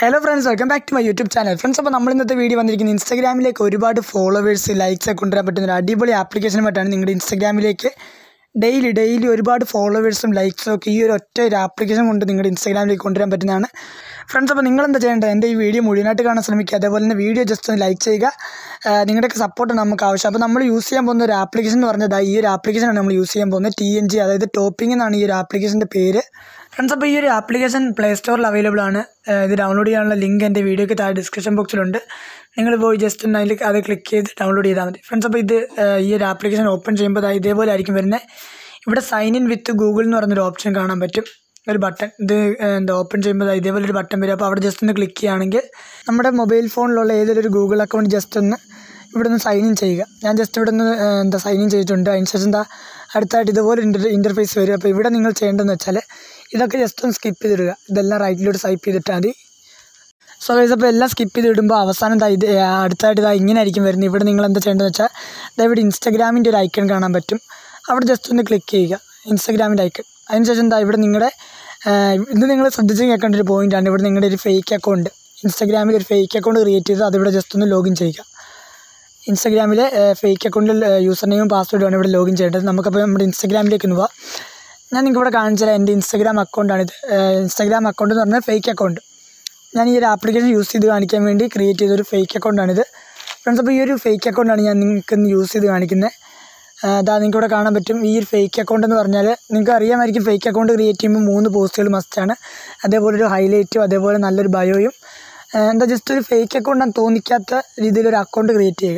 hello friends welcome back to my YouTube channel friends അപ്പോൾ നമ്മൾ ഇന്നത്തെ വീഡിയോ വന്നിരിക്കുന്നത് ഇൻസ്റ്റാഗ്രാമിലേക്ക് ഒരുപാട് ഫോളോവേഴ്സ് ലൈക്സ് ഒക്കെ കൊണ്ടുവരാൻ പറ്റുന്ന ഒരു അടിപൊളി ആപ്ലിക്കേഷനുമായിട്ടാണ് നിങ്ങളുടെ ഇൻസ്റ്റാഗ്രാമിലേക്ക് ഡെയിലി ഡെയിലി ഒരുപാട് ഫോളോവേഴ്സും ലൈക്സും ഒക്കെ ഈ ഒരു ഒറ്റ ഒരു ആപ്ലിക്കേഷൻ കൊണ്ട് നിങ്ങളുടെ ഇൻസ്റ്റാഗ്രാമിലേക്ക് കൊണ്ടുവരാൻ പറ്റുന്നതാണ് ഫ്രണ്ട്സ് അപ്പോൾ നിങ്ങൾ എന്താ ചെയ്യേണ്ടത് എൻ്റെ ഈ വീഡിയോ മുഴുവനായിട്ട് കാണാൻ ശ്രമിക്കുക അതേപോലെ തന്നെ വീഡിയോ ജസ്റ്റ് ഒന്ന് ലൈക്ക് ചെയ്യുക ആ, നിങ്ങളുടെയൊക്കെ സപ്പോർട്ട് നമുക്ക് ആവശ്യം അപ്പോൾ നമ്മൾ യൂസ് ചെയ്യാൻ പോകുന്ന ഒരു ആപ്ലിക്കേഷൻ എന്ന് പറഞ്ഞത് ഈ ഒരു ആപ്ലിക്കേഷനാണ് നമ്മൾ യൂസ് ചെയ്യാൻ പോകുന്നത് ടി എൻ ജി അതായത് ടോപ്പിംഗ് എന്നാണ് ഈ ഒരു ആപ്ലിക്കേഷൻ്റെ പേര് ഫ്രണ്ട്സ് അപ്പോൾ ഈ ഒരു ആപ്ലിക്കേഷൻ പ്ലേ സ്റ്റോറിൽ അവൈലബിൾ ആണ് ഏഹ് ഇത് ഡൗൺലോഡ് ചെയ്യാനുള്ള ലിങ്ക് എൻ്റെ വീഡിയോയ്ക്ക് താഴെ ഡിസ്ക്രിപ്ഷൻ ബോക്സിലുണ്ട് നിങ്ങൾ പോയി ജസ്റ്റ് ഒന്ന് അതിൽ അത് ക്ലിക്ക് ചെയ്ത് ഡൗൺലോഡ് ചെയ്താൽ മതി ഫ്രണ്ട്സ് അപ്പോൾ ഇത് ഏഹ് ഈ ഒരു ആപ്ലിക്കേഷൻ ഓപ്പൺ ചെയ്യുമ്പോൾ ദാ ഇതേപോലെ ആയിരിക്കും വരുന്നത് ഇവിടെ സൈൻ ഇൻ വിത്ത് ഗൂഗിൾ എന്ന് പറഞ്ഞൊരു ഓപ്ഷൻ കാണാൻ പറ്റും ഒരു ബട്ടൺ ഇത് ഏഹ് എന്താ ഓപ്പൺ ചെയ്യുമ്പോൾ ദാ ഇതേപോലെ ഒരു ബട്ടൺ വരും അപ്പോൾ അവിടെ ജസ്റ്റ് ഒന്ന് ക്ലിക്ക് ചെയ്യുകയാണെങ്കിൽ നമ്മുടെ മൊബൈൽ ഫോണിലുള്ള ഏതൊരു ഒരു ഗൂഗിൾ അക്കൗണ്ട് ജസ്റ്റ് ഒന്ന് ഇവിടെ നിന്ന് സൈൻ ഇൻ ചെയ്യുക ഞാൻ ജസ്റ്റ് ഇവിടെ നിന്ന് ഏഹ് എന്താ സൈൻ ഇൻ ചെയ്തിട്ടുണ്ട് അതിന് ശേഷം എന്താ അടുത്തായിട്ട് ഇതുപോലെ ഇൻ്റർ ഇൻ്റർഫേസ് വരും അപ്പോൾ ഇവിടെ നിങ്ങൾ ചെയ്യേണ്ടതെന്ന് വെച്ചാൽ ഇതൊക്കെ ജസ്റ്റ് ഒന്ന് സ്കിപ്പ് ചെയ്തിടുക ഇതെല്ലാം റൈറ്റിലോട്ട് സ്വൈപ്പ് ചെയ്തിട്ടാൽ മതി സോ ഗൈസ് അപ്പോൾ എല്ലാം സ്കിപ്പ് ചെയ്ത് ഇടുമ്പോൾ അവസാനം ദാ ഇത് ആ, അടുത്തായിട്ട് ഇതാ ഇങ്ങനെ ആയിരിക്കും വരുന്നത് ഇവിടെ നിങ്ങൾ എന്താ ചെയ്യേണ്ടതെന്ന് വെച്ചാൽ ദാ ഇവിടെ ഇൻസ്റ്റാഗ്രാമിൻ്റെ ഒരു ഐക്കൺ കാണാൻ പറ്റും അവിടെ ജസ്റ്റ് ഒന്ന് ക്ലിക്ക് ചെയ്യുക ഇൻസ്റ്റാഗ്രാമിൻ്റെ ഐക്കൺ അതിനുശേഷം എന്താ ഇവിടെ നിങ്ങളുടെ ആ, ഇത് നിങ്ങൾ ശ്രദ്ധിച്ച് കേൾക്കേണ്ട ഒരു പോയിൻ്റാണ് ഇവിടെ നിങ്ങളുടെ ഒരു ഫേക്ക് അക്കൗണ്ട് ഇൻസ്റ്റാഗ്രാമിൽ ഒരു ഫേക്ക് അക്കൗണ്ട് ക്രിയേറ്റ് ചെയ്ത് അതിവിടെ ജസ്റ്റ് ഒന്ന് ലോഗിൻ ചെയ്യുക ഇൻസ്റ്റാഗ്രാമിലെ ഫേക്ക് അക്കൗണ്ടിൽ യൂസർ നെയിമും പാസ്വേഡുമാണ് ഇവിടെ ലോഗിൻ ചെയ്യേണ്ടത് നമുക്കപ്പോൾ നമ്മുടെ ഇൻസ്റ്റാഗ്രാമിലേക്ക് ഒന്ന് പോവാം ഞാൻ നിങ്ങൾക്ക് ഇവിടെ കാണിച്ചു തരാം എൻ്റെ ഇൻസ്റ്റാഗ്രാം അക്കൗണ്ടാണിത് ഇൻസ്റ്റാഗ്രാം അക്കൗണ്ട് എന്ന് പറഞ്ഞാൽ ഫേക്ക് അക്കൗണ്ട് ഞാൻ ഈ ഒരു ആപ്ലിക്കേഷൻ യൂസ് ചെയ്ത് കാണിക്കാൻ വേണ്ടി ക്രിയേറ്റ് ചെയ്തൊരു ഫേക്ക് അക്കൗണ്ടാണിത് ഫ്രണ്ട്സ് അപ്പോൾ ഈ ഒരു ഫേക്ക് അക്കൗണ്ടാണ് ഞാൻ നിങ്ങൾക്ക് ഇന്ന് യൂസ് ചെയ്ത് കാണിക്കുന്നത് അതാ നിങ്ങൾക്ക് ഇവിടെ കാണാൻ പറ്റും ഈ ഒരു ഫേക്ക് അക്കൗണ്ട് എന്ന് പറഞ്ഞാൽ നിങ്ങൾക്ക് അറിയാമായിരിക്കും ഫേക്ക് അക്കൗണ്ട് ക്രിയേറ്റ് ചെയ്യുമ്പോൾ മൂന്ന് പോസ്റ്റുകൾ മസ്റ്റാണ് അതേപോലെ ഒരു ഹൈലൈറ്റും അതേപോലെ നല്ലൊരു ബയോയും ആ, എന്താ ജസ്റ്റ് ഒരു ഫേക്ക് അക്കൗണ്ടാണ് തോന്നിക്കാത്ത രീതിയിലൊരു അക്കൗണ്ട് ക്രിയേറ്റ് ചെയ്യുക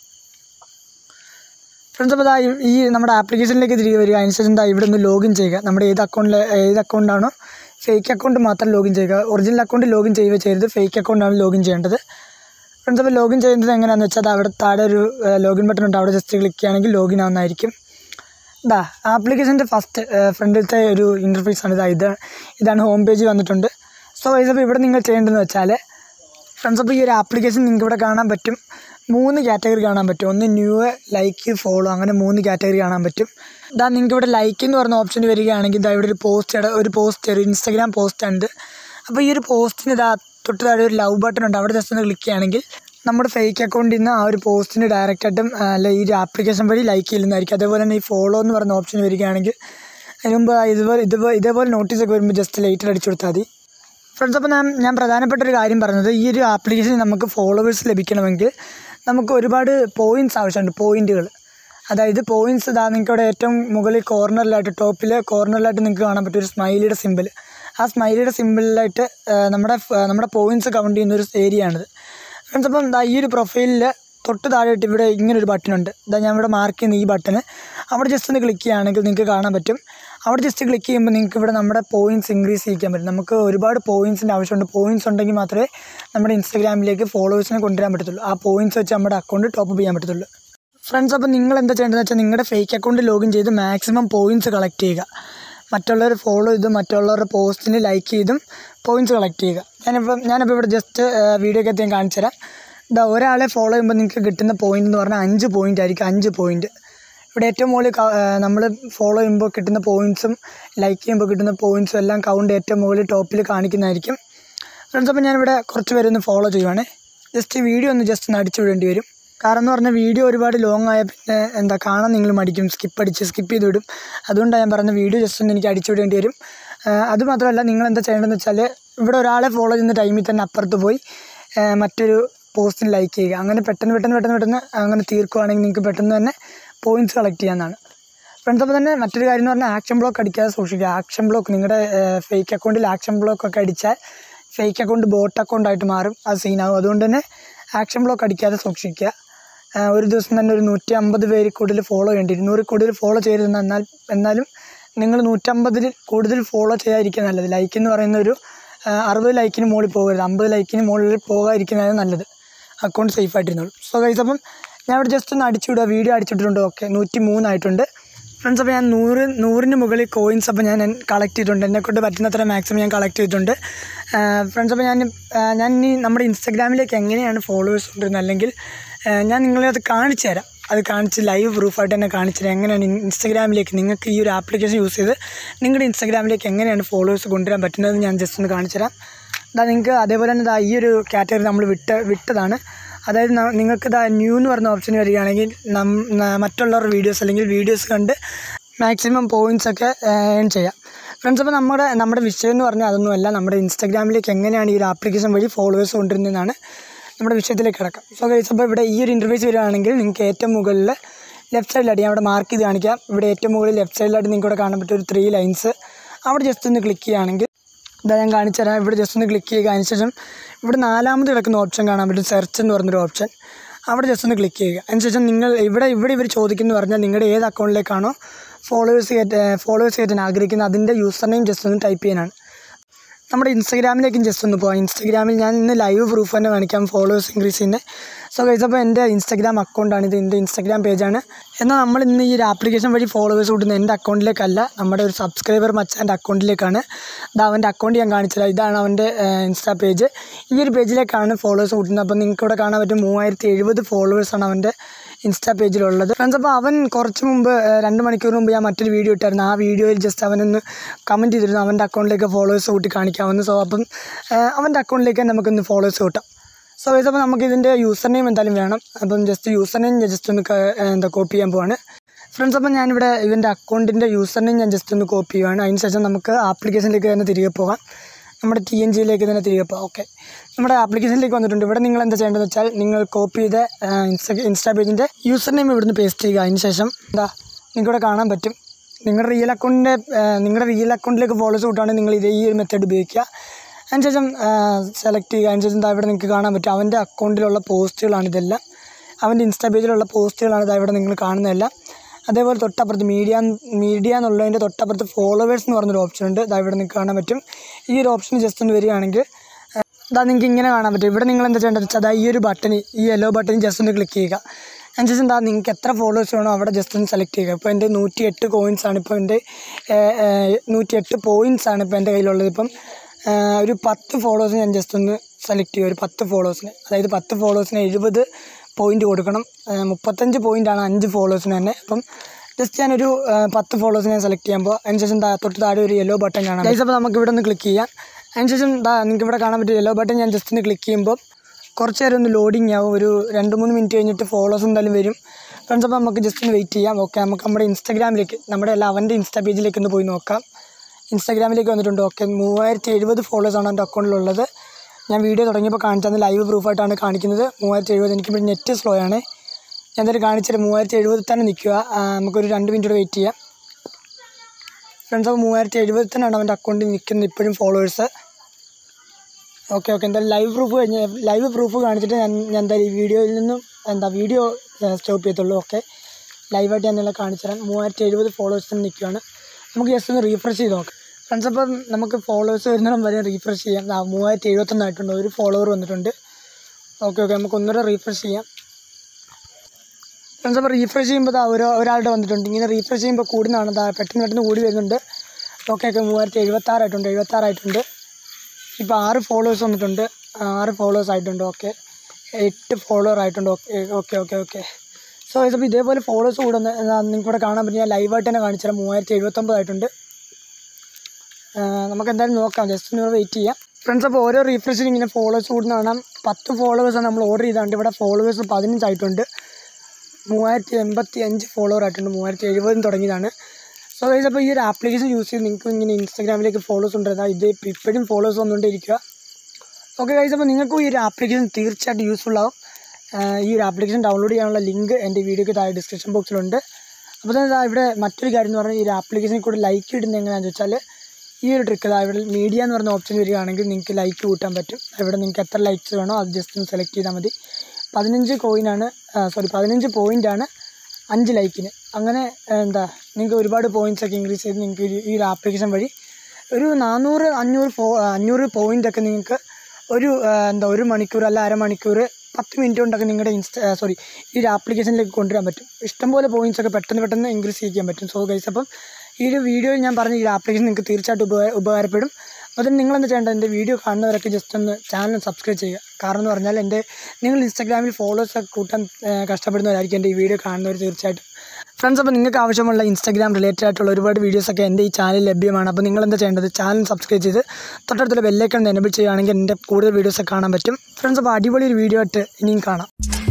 ഫ്രണ്ട്സ് അപ്പോൾ ദാ ഈ- ഈ നമ്മുടെ ആപ്ലിക്കേഷനിലേക്ക് തിരികെ വരിക അതിനുശേഷം എന്താ ഇവിടെ ഒന്ന് ലോഗിൻ ചെയ്യുക നമ്മുടെ ഏത് അക്കൗണ്ടിൽ ഏത് അക്കൗണ്ടാണോ ഫേക്ക് അക്കൗണ്ട് മാത്രം ലോഗിൻ ചെയ്യുക ഒറിജിനൽ അക്കൗണ്ട് ലോഗിൻ ചെയ്യുക ചെയ്യരുത് ഫേക്ക് അക്കൗണ്ടാണ് ലോഗിൻ ചെയ്യേണ്ടത് ഫ്രണ്ട്സ് അപ്പോൾ ലോഗിൻ ചെയ്യുന്നത് എങ്ങനെയാണെന്ന് വെച്ചാൽ ദാ അവിടെ താഴെ ഒരു ലോഗിൻ ബട്ടൺ ഉണ്ട് അവിടെ ജസ്റ്റ് ക്ലിക്ക് ചെയ്യുകയാണെങ്കിൽ ലോഗിൻ ആവുന്നതായിരിക്കും ഇതാ ആപ്ലിക്കേഷൻ്റെ ഫസ്റ്റ് ഫ്രണ്ടിലത്തെ ഒരു ഇൻ്റർഫേസ് ആണ് ഇതാ ഇത് ഇതാണ് ഹോം പേജ് വന്നിട്ടുണ്ട് സോ വൈസ് അപ്പോൾ ഇവിടെ നിങ്ങൾ ചെയ്യേണ്ടതെന്ന് വെച്ചാൽ ഫ്രണ്ട്സ് അപ്പോൾ ഈ ഒരു ആപ്ലിക്കേഷൻ നിങ്ങൾക്ക് ഇവിടെ കാണാൻ പറ്റും മൂന്ന് കാറ്റഗറി കാണാൻ പറ്റും ഒന്ന് ന്യൂ ലൈക്ക് ഫോളോ അങ്ങനെ മൂന്ന് കാറ്റഗറി കാണാൻ പറ്റും ഇതാ നിങ്ങൾക്ക് ഇവിടെ ലൈക്ക് എന്ന് പറഞ്ഞ ഓപ്ഷൻ വരികയാണെങ്കിൽ ഇതാ ഇവിടെ ഒരു പോസ്റ്റ് ഒരു പോസ്റ്റ് ഒരു ഇൻസ്റ്റാഗ്രാം പോസ്റ്റ് ഉണ്ട് അപ്പോൾ ഈ ഒരു പോസ്റ്റിന് ഇതാ തൊട്ട് താഴെ ഒരു ലവ് ബട്ടൺ ഉണ്ട് അവിടെ ജസ്റ്റ് ഒന്ന് ക്ലിക്ക് ചെയ്യുകയാണെങ്കിൽ നമ്മുടെ ഫേക്ക് അക്കൗണ്ടിൽ നിന്ന് ആ ഒരു പോസ്റ്റിന് ഡയറക്റ്റായിട്ടും അല്ല ഈ ഒരു ആപ്ലിക്കേഷൻ വഴി ലൈക്ക് ചെയ്യുന്നതായിരിക്കും അതേപോലെ തന്നെ ഈ ഫോളോ എന്ന് പറയുന്ന ഓപ്ഷൻ വരികയാണെങ്കിൽ അതിന് മുമ്പ് ഇതുപോലെ ഇതുപോലെ ഇതേപോലെ നോട്ടീസൊക്കെ വരുമ്പോൾ ജസ്റ്റ് ലൈറ്റിൽ അടിച്ചു കൊടുത്താൽ മതി ഫ്രണ്ട്സ് അപ്പോൾ ഞാൻ ഞാൻ പ്രധാനപ്പെട്ട ഒരു കാര്യം പറഞ്ഞത് ഈ ഒരു ആപ്ലിക്കേഷനിൽ നമുക്ക് ഫോളോവേഴ്സ് ലഭിക്കണമെങ്കിൽ നമുക്ക് ഒരുപാട് പോയിൻറ്റ്സ് ആവശ്യമുണ്ട് പോയിൻറ്റുകൾ അതായത് പോയിൻറ്റ്സ് ഇതാ നിങ്ങൾക്ക് ഇവിടെ ഏറ്റവും മുകളിൽ കോർണറിലായിട്ട് ടോപ്പിൽ കോർണറിലായിട്ട് നിങ്ങൾക്ക് കാണാൻ പറ്റും ഒരു സ്മൈലിയുടെ സിമ്പിൾ ആ സ്മൈലിയുടെ സിമ്പിളിലായിട്ട് നമ്മുടെ ഫ- നമ്മുടെ പോയിൻറ്റ്സ് കൗണ്ട് ചെയ്യുന്ന ഒരു ഏരിയ ആണിത് ഫ്രണ്ട്സ് അപ്പം ദാ ഈ ഒരു പ്രൊഫൈലിൽ തൊട്ട് താഴെയായിട്ട് ഇവിടെ ഇങ്ങനെ ഒരു ബട്ടൺ ഉണ്ട് ഇതാ ഞാൻ ഇവിടെ മാർക്ക് ചെയ്യുന്ന ഈ ബട്ടൺ അവിടെ ജസ്റ്റ് ഒന്ന് ക്ലിക്ക് ചെയ്യുകയാണെങ്കിൽ നിങ്ങൾക്ക് കാണാൻ പറ്റും അവിടെ ജസ്റ്റ് ക്ലിക്ക് ചെയ്യുമ്പോൾ നിങ്ങൾക്ക് ഇവിടെ നമ്മുടെ പോയിൻറ്റ്സ് ഇൻക്രീസ് ചെയ്യിക്കാൻ പറ്റും നമുക്ക് ഒരുപാട് പോയിൻറ്റ്സിൻ്റെ ആവശ്യമുണ്ട് പോയിൻറ്റ്സ് ഉണ്ടെങ്കിൽ മാത്രമേ നമ്മുടെ ഇൻസ്റ്റാഗ്രാമിലേക്ക് ഫോളോവേഴ്സിനെ കൊണ്ടുവരാൻ പറ്റത്തുള്ളൂ ആ പോയിൻറ്റ്സ് വെച്ച് നമ്മുടെ അക്കൗണ്ട് ടോപ്പ് ചെയ്യാൻ പറ്റത്തുള്ളൂ ഫ്രണ്ട്സ് അപ്പോൾ നിങ്ങൾ എന്താ ചെയ്യേണ്ടതെന്ന് വെച്ചാൽ നിങ്ങളുടെ ഫേക്ക് അക്കൗണ്ട് ലോഗിൻ ചെയ്ത് മാക്സിമം പോയിൻറ്റ്സ് കളക്ട് ചെയ്യുക മറ്റുള്ളവർ ഫോളോ ചെയ്തും മറ്റുള്ളവരുടെ പോസ്റ്റിന് ലൈക്ക് ചെയ്തും പോയിൻറ്റ്സ് കളക്ട് ചെയ്യുക ഞാനിപ്പം ഞാനിപ്പോൾ ഇവിടെ ജസ്റ്റ് വീഡിയോക്കകത്ത് ഞാൻ കാണിച്ചു തരാം ഇതാ ഒരാളെ ഫോളോ ചെയ്യുമ്പോൾ നിങ്ങൾക്ക് കിട്ടുന്ന പോയിൻ്റ് എന്ന് പറഞ്ഞാൽ അഞ്ച് പോയിൻ്റ് ആയിരിക്കും അഞ്ച് പോയിൻ്റ് ഇവിടെ ഏറ്റവും മുകളിൽ നമ്മൾ ഫോളോ ചെയ്യുമ്പോൾ കിട്ടുന്ന പോയിൻറ്റ്സും ലൈക്ക് ചെയ്യുമ്പോൾ കിട്ടുന്ന പോയിൻറ്റ്സും എല്ലാം കൗണ്ട് ഏറ്റവും മുകളിൽ ടോപ്പിൽ കാണിക്കുന്നതായിരിക്കും ഫ്രണ്ട്സ് അപ്പോൾ ഞാനിവിടെ കുറച്ച് പേരെ ഒന്ന് ഫോളോ ചെയ്യുവാണേ ജസ്റ്റ് ഈ വീഡിയോ ഒന്ന് ജസ്റ്റ് ഒന്ന് അടിച്ചു വിടേണ്ടി വരും കാരണം എന്ന് പറഞ്ഞാൽ വീഡിയോ ഒരുപാട് ലോങ് ആയ പിന്നെ എന്താ കാണാൻ നിങ്ങൾ മടിക്കും സ്കിപ്പ് അടിച്ച് സ്കിപ്പ് ചെയ്ത് വിടും അതുകൊണ്ടാണ് ഞാൻ പറഞ്ഞ വീഡിയോ ജസ്റ്റ് ഒന്ന് എനിക്ക് അടിച്ചു വിടേണ്ടി വരും ആ, അത് മാത്രമല്ല നിങ്ങൾ എന്താ ചെയ്യേണ്ടതെന്ന് വെച്ചാൽ ഇവിടെ ഒരാളെ ഫോളോ ചെയ്യുന്ന ടൈമിൽ തന്നെ അപ്പുറത്ത് പോയി ആ, മറ്റൊരു പോസ്റ്റിന് ലൈക്ക് ചെയ്യുക അങ്ങനെ പെട്ടെന്ന് പെട്ടെന്ന് പെട്ടെന്ന് പെട്ടെന്ന് അങ്ങനെ തീർക്കുകയാണെങ്കിൽ നിങ്ങൾക്ക് പെട്ടെന്ന് തന്നെ പോയിൻറ്റ്സ് കളക്ട് ചെയ്യാവുന്നതാണ് ഫ്രണ്ട്സ് അപ്പോൾ തന്നെ മറ്റൊരു കാര്യം എന്ന് പറഞ്ഞാൽ ആക്ഷൻ ബ്ലോക്ക് അടിക്കാതെ സൂക്ഷിക്കുക ആക്ഷൻ ബ്ലോക്ക് നിങ്ങളുടെ ഫേക്ക് അക്കൗണ്ടിൽ ആക്ഷൻ ബ്ലോക്ക് ഒക്കെ അടിച്ചാൽ ഫേക്ക് അക്കൗണ്ട് ബോട്ട് അക്കൗണ്ട് ആയിട്ട് മാറും അത് സീനാകും അതുകൊണ്ട് തന്നെ ആക്ഷൻ ബ്ലോക്ക് അടിക്കാതെ സൂക്ഷിക്കുക ആ, ഒരു ദിവസം തന്നെ ഒരു നൂറ്റി അമ്പത് പേര് കൂടുതൽ ഫോളോ ചെയ്യേണ്ടി ഇരുന്നൂറിൽ കൂടുതൽ ഫോളോ ചെയ്തിരുന്ന എന്നാൽ എന്നാലും നിങ്ങൾ നൂറ്റമ്പതിൽ കൂടുതൽ ഫോളോ ചെയ്യാതിരിക്കുക നല്ലത് ലൈക്ക് എന്ന് പറയുന്ന ഒരു ആ, അറുപത് ലൈക്കിന് മുകളിൽ പോകരുത് അമ്പത് ലൈക്കിന് മുകളിൽ പോകാതിരിക്കുന്നതാണ് നല്ലത് അക്കൗണ്ട് സേഫ് ആയിട്ടിരുന്നുള്ളൂ സോ ഗൈസ് അപ്പം ഞാൻ ഇവിടെ ജസ്റ്റ് ഒന്ന് അടിച്ചു വിടുക വീഡിയോ അടിച്ചിട്ടുണ്ട് ഓക്കെ നൂറ്റി മൂന്നായിട്ടുണ്ട് ഫ്രണ്ട്സ് അപ്പോൾ ഞാൻ നൂറ് നൂറിന് മുകളിൽ കോയിൻസ് അപ്പോൾ ഞാൻ കളക്ട് ചെയ്തിട്ടുണ്ട് എന്നെക്കൊണ്ട് പറ്റുന്നത്ര മാക്സിമം ഞാൻ കളക്ട് ചെയ്തിട്ടുണ്ട് ഫ്രണ്ട്സ് അപ്പോൾ ഞാൻ ആ, ഞാൻ ഇനി നമ്മുടെ ഇൻസ്റ്റാഗ്രാമിലേക്ക് എങ്ങനെയാണ് ഫോളോവേഴ്സ് കൊണ്ടിരുന്നത് അല്ലെങ്കിൽ ആ, ഞാൻ നിങ്ങളെ അത് കാണിച്ചു തരാം അത് കാണിച്ച് ലൈവ് പ്രൂഫായിട്ട് തന്നെ കാണിച്ചു തരാം എങ്ങനെയാണ് ഇൻസ്റ്റാഗ്രാമിലേക്ക് നിങ്ങൾക്ക് ഈ ഒരു ആപ്ലിക്കേഷൻ യൂസ് ചെയ്ത് നിങ്ങളുടെ ഇൻസ്റ്റാഗ്രാമിലേക്ക് എങ്ങനെയാണ് ഫോളോവേഴ്സ് കൊണ്ടുവരാൻ പറ്റുന്നത് ഞാൻ ജസ്റ്റ് ഒന്ന് കാണിച്ചു തരാം ഇതാ നിങ്ങൾക്ക് അതേപോലെ തന്നെ ഇതാ ഈ ഒരു കാറ്റഗറി നമ്മൾ വിട്ട വിട്ടതാണ് അതായത് ന- നിങ്ങൾക്ക് ഇതാ ന്യൂ എന്ന് പറഞ്ഞ ഓപ്ഷൻ വരികയാണെങ്കിൽ നം ന- മറ്റുള്ളവരുടെ വീഡിയോസ് അല്ലെങ്കിൽ വീഡിയോസ് കണ്ട് മാക്സിമം പോയിൻറ്റ്സ് ഒക്കെ ഏൺ ചെയ്യാം ഫ്രണ്ട്സ് അപ്പോൾ നമ്മുടെ നമ്മുടെ വിഷയം എന്ന് പറഞ്ഞാൽ അതൊന്നുമല്ല നമ്മുടെ ഇൻസ്റ്റാഗ്രാമിലേക്ക് എങ്ങനെയാണ് ഈ ഒരു ആപ്ലിക്കേഷൻ വഴി ഫോളോവേഴ്സ് കൊണ്ടുവരുന്നതെന്നാണ് നമ്മുടെ വിഷയത്തിലേക്ക് കിടക്കാം സോ ഗൈസ് അപ്പോൾ ഇവിടെ ഈ ഒരു ഇൻ്റർവ്യൂസ് വരികയാണെങ്കിൽ നിങ്ങൾക്ക് ഏറ്റവും മുകളിൽ ലെഫ്റ്റ് സൈഡിലായിട്ട് ഞാൻ അവിടെ മാർക്ക് ചെയ്ത് കാണിക്കാം ഇവിടെ ഏറ്റവും മുകളിൽ ലെഫ്റ്റ് സൈഡിലായിട്ട് നിങ്ങൾക്ക് ഇവിടെ കാണാൻ പറ്റും ഒരു ത്രീ ലൈൻസ് അവിടെ ജസ്റ്റ് ഒന്ന് ക്ലിക്ക് ചെയ്യുകയാണെങ്കിൽ ഇതാ ഞാൻ കാണിച്ചു തരാം ഇവിടെ ജസ്റ്റ് ഒന്ന് ക്ലിക്ക് ചെയ്യുക അതിനുശേഷം ഇവിടെ നാലാമത് കിടക്കുന്ന ഓപ്ഷൻ കാണാൻ പറ്റും സെർച്ച് എന്ന് പറഞ്ഞൊരു ഓപ്ഷൻ അവിടെ ജസ്റ്റ് ഒന്ന് ക്ലിക്ക് ചെയ്യുക അതിനുശേഷം നിങ്ങൾ ഇവിടെ ഇവിടെ ഇവർ ചോദിക്കുന്നു പറഞ്ഞാൽ നിങ്ങളുടെ ഏത് അക്കൗണ്ടിലേക്കാണോ ഫോളോവേഴ്സ് കയറ്റ ഫോളോവേഴ്സ് കയറ്റാൻ ആഗ്രഹിക്കുന്നത് അതിൻ്റെ യൂസർ നെയിം ജസ്റ്റ് ഒന്ന് ടൈപ്പ് ചെയ്യാനാണ് നമ്മുടെ ഇൻസ്റ്റഗ്രാമിലേക്കും ജസ്റ്റ് ഒന്ന് പോകാം ഇൻസ്റ്റഗ്രാമിൽ ഞാൻ ഇന്ന് ലൈവ് പ്രൂഫ് തന്നെ കാണിക്കാം ഫോളോവേഴ്സ് ഇൻക്രീസ് ചെയ്യുന്നത് സോ ഗൈസ് അപ്പോൾ എൻ്റെ ഇൻസ്റ്റഗ്രാം അക്കൗണ്ടാണ് ഇത് എൻ്റെ ഇൻസ്റ്റഗ്രാം പേജാണ് എന്നാൽ നമ്മൾ ഇന്ന് ഈ ഒരു ആപ്ലിക്കേഷൻ വഴി ഫോളോവേഴ്സ് കൂട്ടുന്നത് എൻ്റെ അക്കൗണ്ടിലേക്കല്ല നമ്മുടെ ഒരു സബ്സ്ക്രൈബർ മച്ചാൻ്റെ അക്കൗണ്ടിലേക്കാണ് ഇത് അവൻ്റെ അക്കൗണ്ട് ഞാൻ കാണിച്ചില്ല ഇതാണ് അവൻ്റെ ഇൻസ്റ്റാ പേജ് ഈ ഒരു പേജിലേക്കാണ് ഫോളോവേഴ്സ് കൂട്ടുന്നത് അപ്പോൾ നിങ്ങൾക്ക് ഇവിടെ കാണാൻ പറ്റും മൂവായിരത്തി എഴുപത് ഫോളോവേഴ്സാണ് അവൻ്റെ ഇൻസ്റ്റാ പേജിലുള്ളത് ഫ്രണ്ട്സ് അപ്പോൾ അവൻ കുറച്ച് മുമ്പ് ഏഹ്, രണ്ട് മണിക്കൂർ മുമ്പ് ഞാൻ മറ്റൊരു വീഡിയോ ഇട്ടായിരുന്നു ആ വീഡിയോയിൽ ജസ്റ്റ് അവനൊന്ന് കമൻറ്റ് ചെയ്തിരുന്നു അവൻ്റെ അക്കൗണ്ടിലേക്ക് ഫോളോവേഴ്സ് കൂട്ടി കാണിക്കാമെന്ന് സോ അപ്പം ഏഹ്, അവൻ്റെ അക്കൗണ്ടിലേക്ക് നമുക്കൊന്ന് ഫോളോവേഴ്സ് കൂട്ടാം സോ ഇത് അപ്പോൾ നമുക്ക് ഇതിൻ്റെ യൂസർ നെയിം എന്തായാലും വേണം അപ്പം ജസ്റ്റ് യൂസർ നെയിം ഞാൻ ജസ്റ്റ് ഒന്ന് ക- ഏഹ്, എന്താ കോപ്പി ചെയ്യാൻ പോവാണ് ഫ്രണ്ട്സ് അപ്പം ഞാനിവിടെ ഇവൻ്റെ അക്കൗണ്ടിൻ്റെ യൂസർ നെയിം ഞാൻ ജസ്റ്റ് ഒന്ന് കോപ്പി ചെയ്യുവാണ് അതിന് ശേഷം നമുക്ക് ആപ്ലിക്കേഷനിലേക്ക് തന്നെ തിരികെ പോകാം നമ്മുടെ ടി എൻ ജിയിലേക്ക് തന്നെ തിരികെ പോകാം ഓക്കെ നമ്മുടെ ആപ്ലിക്കേഷനിലേക്ക് വന്നിട്ടുണ്ട് ഇവിടെ നിങ്ങൾ എന്താ ചെയ്യേണ്ടതെന്ന് വെച്ചാൽ നിങ്ങൾ കോപ്പി ചെയ്ത ഇൻസ്റ്റ ഇൻസ്റ്റാ പേജിൻ്റെ യൂസർ നെയിം ഇവിടുന്ന് പേസ്റ്റ് ചെയ്യുക അതിന് ശേഷം എന്താ നിങ്ങൾക്കിവിടെ കാണാൻ പറ്റും നിങ്ങളുടെ റിയൽ അക്കൗണ്ടിൻ്റെ നിങ്ങളുടെ റിയൽ അക്കൗണ്ടിലേക്ക് ഫോളോസ് കൂട്ടുകയാണെങ്കിൽ നിങ്ങൾ ഇതേ ഈ ഒരു മെത്തേഡ് ഉപയോഗിക്കുക അതിനുശേഷം സെലക്ട് ചെയ്യുക അതിനുശേഷം ദാ ഇവിടെ നിങ്ങൾക്ക് കാണാൻ പറ്റും അവൻ്റെ അക്കൗണ്ടിലുള്ള പോസ്റ്റുകളാണ് ഇതെല്ലാം അവൻ്റെ ഇൻസ്റ്റാ പേജിലുള്ള പോസ്റ്റുകളാണ് ഇതാ ഇവിടെ നിങ്ങൾ കാണുന്നതെല്ലാം അതേപോലെ തൊട്ടപ്പുറത്ത് മീഡിയ മീഡിയ എന്നുള്ളതിൻ്റെ തൊട്ടപ്പുറത്ത് ഫോളോവേഴ്സ് എന്ന് പറഞ്ഞൊരു ഓപ്ഷൻ ഉണ്ട് ഇതാ ഇവിടെ നിങ്ങൾക്ക് കാണാൻ പറ്റും ഈ ഒരു ഓപ്ഷൻ ജസ്റ്റ് ഒന്ന് വരികയാണെങ്കിൽ അതാ നിങ്ങൾക്ക് ഇങ്ങനെ കാണാൻ പറ്റും ഇവിടെ നിങ്ങൾ എന്താ ചെയ്യേണ്ടത് വെച്ചാൽ അതാ ഈ ഒരു ബട്ടൺ ഈ യെല്ലോ ബട്ടൺ ജസ്റ്റ് ഒന്ന് ക്ലിക്ക് ചെയ്യുക അതിനുശേഷം എന്താ നിങ്ങൾക്ക് എത്ര ഫോളോവേഴ്സ് വേണോ അവിടെ ജസ്റ്റ് ഒന്ന് സെലക്ട് ചെയ്യുക ഇപ്പോൾ എൻ്റെ നൂറ്റി എട്ട് കോയിൻസ് ആണ് ഇപ്പോൾ എൻ്റെ നൂറ്റി എട്ട് പോയിൻറ്റ്സ് ആണ് ഇപ്പോൾ എൻ്റെ കയ്യിലുള്ളത് ഇപ്പം ഏഹ്, ഒരു പത്ത് ഫോളോവേഴ്സ് ഞാൻ ജസ്റ്റ് ഒന്ന് സെലക്ട് ചെയ്യുക ഒരു പത്ത് ഫോളോവേഴ്സിന് അതായത് പത്ത് ഫോളോവേഴ്സിന് എഴുപത് പോയിന്റ് കൊടുക്കണം ഏഹ്, മുപ്പത്തഞ്ച് പോയിൻ്റാണ് അഞ്ച് ഫോളോവേഴ്സിന് തന്നെ അപ്പം ജസ്റ്റ് ഞാനൊരു ഏഹ്, പത്ത് ഫോളോവേഴ്സ് ഞാൻ സെലക്ട് ചെയ്യുമ്പോൾ അതിനുശേഷം താ- തൊട്ട് താഴെ ഒരു യെല്ലോ ബട്ടൺ കാണാം ഗൈസ് അപ്പോൾ നമുക്ക് ഇവിടെ ഒന്ന് ക്ലിക്ക് ചെയ്യാം അതിനുശേഷം ദാ നിങ്ങൾക്ക് ഇവിടെ കാണാൻ പറ്റും യെല്ലോ ബട്ടൺ ഞാൻ ജസ്റ്റ് ഒന്ന് ക്ലിക്ക് ചെയ്യുമ്പോൾ കുറച്ച് നേരം ഒന്ന് ലോഡിങ് ആവും ഒരു രണ്ട് മൂന്ന് മിനിറ്റ് കഴിഞ്ഞിട്ട് ഫോളോസ് എന്തായാലും വരും ഫ്രണ്ട്സ് അപ്പോൾ നമുക്ക് ജസ്റ്റ് ഒന്ന് വെയിറ്റ് ചെയ്യാം ഓക്കെ നമുക്ക് നമ്മുടെ ഇൻസ്റ്റാഗ്രാമിലേക്ക് നമ്മുടെ അല്ല അവൻ്റെ ഇൻസ്റ്റാ പേജിലേക്ക് ഒന്ന് പോയി നോക്കാം ഇൻസ്റ്റാഗ്രാമിലേക്ക് വന്നിട്ടുണ്ട് ഓക്കെ മൂവായിരത്തി എഴുപത് ഫോളോവേഴ്സാണ് എൻ്റെ അക്കൗണ്ടിലുള്ളത് ഞാൻ വീഡിയോ തുടങ്ങിയപ്പോൾ കാണിച്ചത് ലൈവ് പ്രൂഫായിട്ടാണ് കാണിക്കുന്നത് മൂവായിരത്തി എഴുപത് എനിക്ക് ഇവിടെ നെറ്റ് സ്ലോ ആണ് ഞാൻ എന്തായാലും കാണിച്ചിട്ട് മൂവായിരത്തി എഴുപതിൽ തന്നെ നിൽക്കുക ആ, നമുക്കൊരു രണ്ട് മിനിറ്റ് കൂടെ വെയിറ്റ് ചെയ്യാം ഫ്രണ്ട്സ് അപ്പോൾ മൂവായിരത്തി എഴുപതിൽ തന്നെയാണ് അവൻ്റെ അക്കൗണ്ടിൽ നിൽക്കുന്നത് ഇപ്പോഴും ഫോളോവേഴ്സ് ഓക്കെ ഓക്കെ എന്തായാലും ലൈവ് പ്രൂഫ് കഴിഞ്ഞ് ലൈവ് പ്രൂഫ് കാണിച്ചിട്ട് ഞാൻ ഞാൻ എന്തായാലും ഈ വീഡിയോയിൽ നിന്നും എന്താ വീഡിയോ സ്റ്റോപ്പ് ചെയ്യത്തുള്ളൂ ഓക്കെ ലൈവായിട്ട് ഞാൻ നിങ്ങളെ കാണിച്ചു തരാം മൂവായിരത്തി എഴുപത് ഫോളോവേഴ്സ് തന്നെ നിൽക്കുകയാണ് നമുക്ക് ജസ്റ്റ് ഒന്ന് റീഫ്രഷ് ചെയ്ത് നോക്കാം ഫ്രണ്ട്സ് അപ്പം നമുക്ക് ഫോളോവേഴ്സ് വരുന്നിടം വരെ റീഫ്രഷ് ചെയ്യാം ദാ മൂവായിരത്തി എഴുപത്തൊന്നായിട്ടുണ്ട് ഒരു ഫോളോവർ വന്നിട്ടുണ്ട് ഓക്കെ ഓക്കെ നമുക്ക് ഒന്നുകൂടെ റീഫ്രഷ് ചെയ്യാം ഫ്രണ്ട്സ് അപ്പോൾ റീഫ്രഷ് ചെയ്യുമ്പോൾ ദാ ഒരു ഒരാളുടെ വന്നിട്ടുണ്ട് ഇങ്ങനെ റീഫ്രഷ് ചെയ്യുമ്പോൾ കൂടുന്നതാണ് ദാ പെട്ടെന്ന് പെട്ടെന്ന് കൂടി വരുന്നുണ്ട് ഓക്കെ ഓക്കെ മൂവായിരത്തി എഴുപത്താറായിട്ടുണ്ട് എഴുപത്താറായിട്ടുണ്ട് ഇപ്പോൾ ആറ് ഫോളോവേഴ്സ് വന്നിട്ടുണ്ട് ആറ് ഫോളോവേഴ്സ് ആയിട്ടുണ്ട് ഓക്കെ എട്ട് ഫോളോവർ ആയിട്ടുണ്ട് okay okay okay okay so ഇതിപ്പോൾ ഇതേപോലെ ഫോളോവേഴ്സ് കൂടുന്ന നിങ്ങൾക്ക് ഇവിടെ കാണാൻ പറ്റും ഞാൻ ലൈവായിട്ട് തന്നെ കാണിച്ചു തരാം മൂവായിരത്തി എഴുപത്തൊമ്പതായിട്ടുണ്ട് നമുക്ക് എന്തായാലും നോക്കാം ജസ്റ്റ് ഒന്ന് വെയിറ്റ് ചെയ്യാം ഫ്രണ്ട്സ് അപ്പോൾ ഓരോ റീഫ്രഷിനും ഇങ്ങനെ ഫോളോവേഴ്സ് കൂടുന്ന കാണാം പത്ത് ഫോളോവേഴ്സാണ് നമ്മൾ ഓർഡർ ചെയ്താണ്ട് ഇവിടെ ഫോളോവേഴ്സ് പതിനഞ്ചായിട്ടുണ്ട് മൂവായിരത്തി എൺപത്തി അഞ്ച് ഫോളോവർ ആയിട്ടുണ്ട് മൂവായിരത്തി എഴുപതും തുടങ്ങിയതാണ് സോ ഗൈസ് അപ്പോൾ ഈ ഒരു ആപ്ലിക്കേഷൻ യൂസ് ചെയ്ത് നിങ്ങൾക്ക് ഇങ്ങനെ ഇൻസ്റ്റാഗ്രാമിലേക്ക് ഫോളോസ് ഉണ്ടായിരുന്നാൽ ഇത് ഇപ്പോഴും ഫോളോസ് വന്നുകൊണ്ടിരിക്കുക ഓക്കെ ഗൈസ് അപ്പോൾ നിങ്ങൾക്കും ഈ ഒരു ആപ്ലിക്കേഷൻ തീർച്ചയായിട്ടും യൂസ്ഫുൾ ആവും ആഹ് ഈ ഒരു ആപ്ലിക്കേഷൻ ഡൗൺലോഡ് ചെയ്യാനുള്ള ലിങ്ക് എൻ്റെ വീഡിയോക്ക് താഴെ ഡിസ്ക്രിപ്ഷൻ ബോക്സിലുണ്ട് അപ്പോൾ തന്നെ ദാ ഇവിടെ മറ്റൊരു കാര്യം എന്ന് പറഞ്ഞാൽ ഈ ഒരു ആപ്ലിക്കേഷനിൽ കൂടെ ലൈക്ക് ഇടുന്നത് എങ്ങനെയാണെന്ന് വെച്ചാൽ ഈ ഒരു ട്രിക്ക് ഇതാ ഇവിടെ മീഡിയ എന്ന് പറഞ്ഞ ഓപ്ഷൻ വരികയാണെങ്കിൽ നിങ്ങൾക്ക് ലൈക്ക് കൂട്ടാൻ പറ്റും ഇവിടെ നിങ്ങൾക്ക് എത്ര ലൈക്സ് വേണോ അത് ജസ്റ്റ് ഒന്ന് സെലക്ട് ചെയ്താൽ മതി പതിനഞ്ച് കോയിനാണ് സോറി പതിനഞ്ച് പോയിൻ്റാണ് അഞ്ച് ലൈക്കിന് അങ്ങനെ ആ, എന്താ നിങ്ങൾക്ക് ഒരുപാട് പോയിൻറ്റ്സ് ഒക്കെ ഇൻക്രീസ് ചെയ്ത് നിങ്ങൾക്ക് ഈ- ഈ ഒരു ആപ്ലിക്കേഷൻ വഴി ഒരു നാനൂറ് അഞ്ഞൂറ് ഫോ അഞ്ഞൂറ് പോയിൻ്റ് ഒക്കെ നിങ്ങൾക്ക് ഒരു ആ, എന്താ ഒരു മണിക്കൂർ അല്ല അരമണിക്കൂർ പത്ത് മിനിറ്റ് കൊണ്ടൊക്കെ നിങ്ങളുടെ ഇൻസ്റ്റ സോറി ഈ ഒരു ആപ്ലിക്കേഷനിലേക്ക് കൊണ്ടുവരാൻ പറ്റും ഇഷ്ടംപോലെ പോയിൻറ്റ്സ് ഒക്കെ പെട്ടെന്ന് പെട്ടെന്ന് ഇൻക്രീസ് ചെയ്യാൻ പറ്റും സോ ഗൈസ് അപ്പം ഈ ഒരു വീഡിയോയിൽ ഞാൻ പറഞ്ഞ ഈ ഒരു ആപ്ലിക്കേഷൻ നിങ്ങൾക്ക് തീർച്ചയായിട്ടും ഉപകാര ഉപകാരപ്പെടും അതിന് നിങ്ങൾ എന്താ ചെയ്യേണ്ടത് എൻ്റെ വീഡിയോ കാണുന്നവരൊക്കെ ജസ്റ്റ് ഒന്ന് ചാനൽ സബ്സ്ക്രൈബ് ചെയ്യുക കാരണം എന്ന് പറഞ്ഞാൽ എൻ്റെ നിങ്ങൾ ഇൻസ്റ്റാഗ്രാമിൽ ഫോളോവേഴ്സ് ഒക്കെ കൂട്ടാൻ ആ, കഷ്ടപ്പെടുന്നവരായിരിക്കും എൻ്റെ ഈ വീഡിയോ കാണുന്നവർ തീർച്ചയായിട്ടും ഫ്രണ്ട്സ് അപ്പോൾ നിങ്ങൾക്ക് ആവശ്യമുള്ള ഇൻസ്റ്റാഗ്രാം റിലേറ്റഡ് ആയിട്ടുള്ള ഒരുപാട് വീഡിയോസൊക്കെ എൻ്റെ ഈ ചാനൽ ലഭ്യമാണ് അപ്പോൾ നിങ്ങൾ എന്താ ചെയ്യേണ്ടത് ചാനൽ സബ്സ്ക്രൈബ് ചെയ്ത് തൊട്ടടുത്തുള്ള ബെല്ലൈക്കൺ എനബിൾ ചെയ്യുകയാണെങ്കിൽ എൻ്റെ കൂടുതൽ വീഡിയോസൊക്കെ കാണാൻ പറ്റും ഫ്രണ്ട്സ് അപ്പോൾ അടിപൊളി ഒരു വീഡിയോ ആയിട്ട് ഇനിയും കാണാം